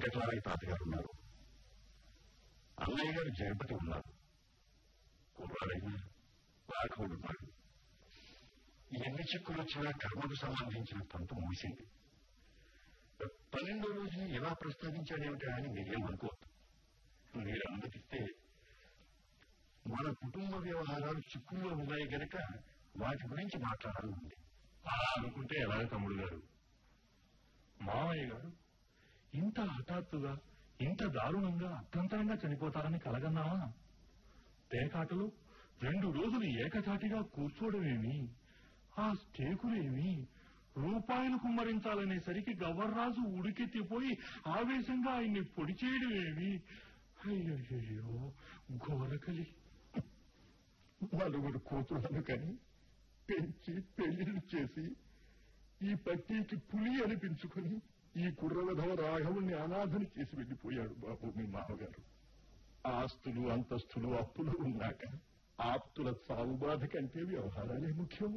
వెంకటరామయ్య తాతగారు ఉన్నారు అన్నయ్య గారు జగపతి ఉన్నారు కుర్రాడైనా రాఘవుడు ఉన్నాడు ఎన్ని చిక్కులు వచ్చినా కర్మకు సంబంధించిన తంతు ముగిసింది పన్నెండో రోజుని ఎలా ప్రస్తావించాడేమిటా అని మీరేమనుకోవద్దు మీరు అనుమతిస్తే మన కుటుంబ వ్యవహారాలు చిక్కుల్లో ఉన్నాయి గనక వాటి గురించి మాట్లాడాలని ఉంది అలా అనుకుంటే ఎలాగ తమ్ముడు గారు మామయ్య గారు ఇంత హఠాత్తుగా ఇంత దారుణంగా అర్థంతరంగా చనిపోతారని కలగన్నావా పేకాటలు రెండు రోజులు ఏకచాటిగా కూర్చోవడమేమి ఆ స్టేకులేమి రూపాయలు కుమ్మరించాలనేసరికి గవర్రాజు ఉడికెత్తిపోయి ఆవేశంగా ఆయన్ని పొడి చేయడమేమి అయ్యయ్యో ఘోరకలి నలుగురు కూతుళ్ళను కని పెంచి పెళ్లిళ్ళు చేసి ఈ పట్టీకి పులి అనిపించుకుని ఈ కుర్రవధవ రాఘవుణ్ణి అనాథని చేసి వెళ్ళిపోయాడు బాబు మీ మామగారు ఆస్తులు అంతస్తులు అప్పులు ఉన్నాక ఆప్తుల సాగు బాధ కంటే వ్యవహారాలే ముఖ్యం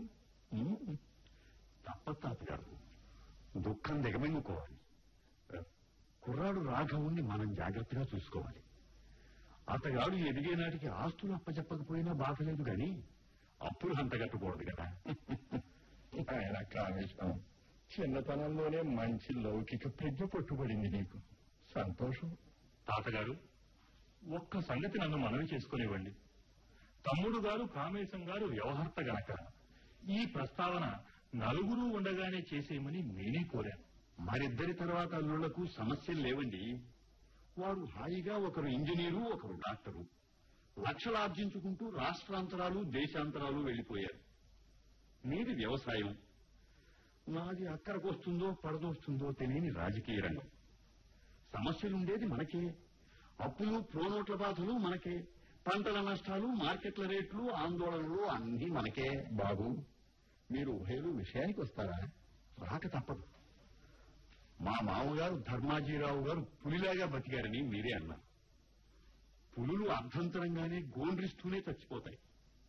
తప్ప తాతగారు దుఃఖం దిగమింగుకోవాలి కుర్రాడు రాఘవుణ్ణి మనం జాగ్రత్తగా చూసుకోవాలి అతగాడు ఎదిగే నాటికి ఆస్తులు అప్పచెప్పకపోయినా బాధ లేదు గాని అప్పులు అంతగట్టకూడదు కదా ఆయన కామేశం చిన్నతనంలోనే మంచి లౌకిక ప్రజ్ఞ పట్టుబడింది నీకు సంతోషం తాతగారు ఒక్క సంగతి నన్ను మనవి చేసుకునివ్వండి తమ్ముడు గారు కామేశం గారు వ్యవహర్త గనక ఈ ప్రస్తావన నలుగురు ఉండగానే చేసేయమని నేనే కోరాను మరిద్దరి తర్వాత అల్లుళ్లకు సమస్యలు లేవండి వారు హాయిగా ఒకరు ఇంజనీరు ఒకరు డాక్టరు లక్షలు ఆర్జించుకుంటూ రాష్ట్రాంతరాలు దేశాంతరాలు వెళ్లిపోయారు మీది వ్యవసాయం నాది అక్కడికి వస్తుందో పడదొస్తుందో తెలియని రాజకీయ రంగం సమస్యలుండేది మనకే అప్పులు ప్రోనోట్ల బాధలు మనకే పంటల నష్టాలు మార్కెట్ల రేట్లు ఆందోళనలు అన్నీ మనకే బాబు మీరు ఉభయలు విషయానికి వస్తారా రాక తప్పదు మా మామగారు ధర్మాజీరావు గారు పులిలాగా బతికారని మీరే అన్నారు పులులు అర్ధంతరంగానే గోండ్రిస్తూనే చచ్చిపోతాయి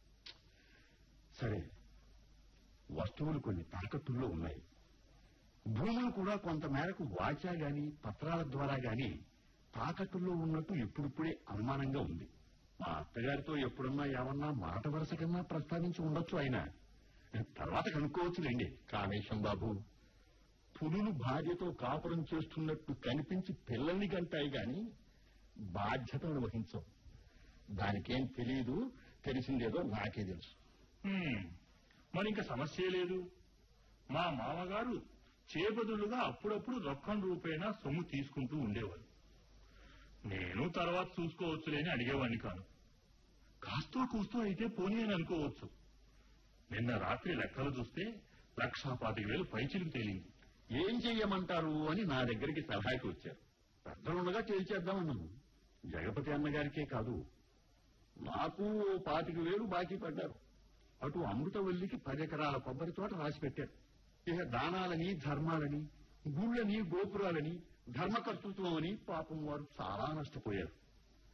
సరే వస్తువులు కొన్ని తాకట్టుల్లో ఉన్నాయి భూములు కూడా కొంత మేరకు వాచా గాని పత్రాల ద్వారా గాని తాకట్టుల్లో ఉన్నట్టు ఇప్పుడిప్పుడే అనుమానంగా ఉంది మా అత్తగారితో ఎప్పుడన్నా ఏమన్నా మాట వరుస కన్నా ప్రస్తావించి ఉండొచ్చు ఆయన తర్వాత కనుక్కోవచ్చులేండి కామేశం బాబు పులులు భార్యతో కాపురం చేస్తున్నట్టు కనిపించి పిల్లల్ని గంటాయి గాని బాధ్యతను వహించవు దానికేం తెలియదు తెలిసిందేదో నాకే తెలుసు హ్మ్, మరి ఇంకా సమస్యే లేదు మా మామగారు చేబదులుగా అప్పుడప్పుడు రొక్కం రూపేణా సొమ్ము తీసుకుంటూ ఉండేవారు నేను తర్వాత చూసుకోవచ్చులేని అడిగేవాడిని కాను కాస్తో కూస్తో అయితే పోనీ అని అనుకోవచ్చు నిన్న రాత్రి లెక్కలు చూస్తే లక్షా పాతిక వేలు పైచిలకు తేలింది ఏం చెయ్యమంటారు అని నా దగ్గరికి సలహాకి వచ్చారు పెద్దలుండగా తేల్చేద్దామన్నాను జగపతి అన్నగారికే కాదు నాకు ఓ పాతిక వేలు బాకీ పడ్డారు అటు అమృతవల్లికి పది ఎకరాల కొబ్బరి తోట రాసి పెట్టారు ఇక దానాలని ధర్మాలని గుళ్ళని గోపురాలని ధర్మకర్తృత్వం అని పాపం వారు చాలా నష్టపోయారు